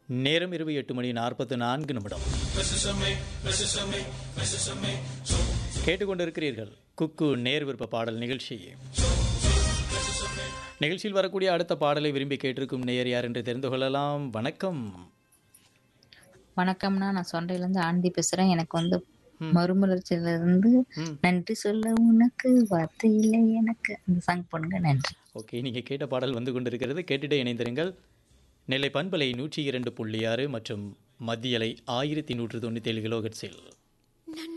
நேரம் இரவு எட்டு மணி நாற்பத்து நான்கு நிமிடம் கேட்டுக்கொண்டிருக்கிறீர்கள் குக்கு நேர் விருப்ப பாடல் நிகழ்ச்சி நிகழ்ச்சியில் வரக்கூடிய அடுத்த பாடலை விரும்பி கேட்டிருக்கும் நேயர் யார் என்று தெரிந்து கொள்ளலாம் வணக்கம் வணக்கம்னா நான் சொன்னையிலேருந்து ஆண்டி பேசுறேன் எனக்கு வந்து மறுமலர்ச்சியில இருந்து நன்றி சொல்ல உனக்கு வார்த்தை இல்லை எனக்கு அந்த சாங் பண்ணுங்க நன்றி ஓகே நீங்கள் கேட்ட பாடல் வந்து கொண்டிருக்கிறது கேட்டுட்டே இணைந்திருங்கள் நெல்லை பண்பலை நூற்றி இரண்டு புள்ளி ஆறு மற்றும் மத்தியலை ஆயிரத்தி நூற்று தொண்ணூற்றி ஏழு கிலோஹெட்ஸில்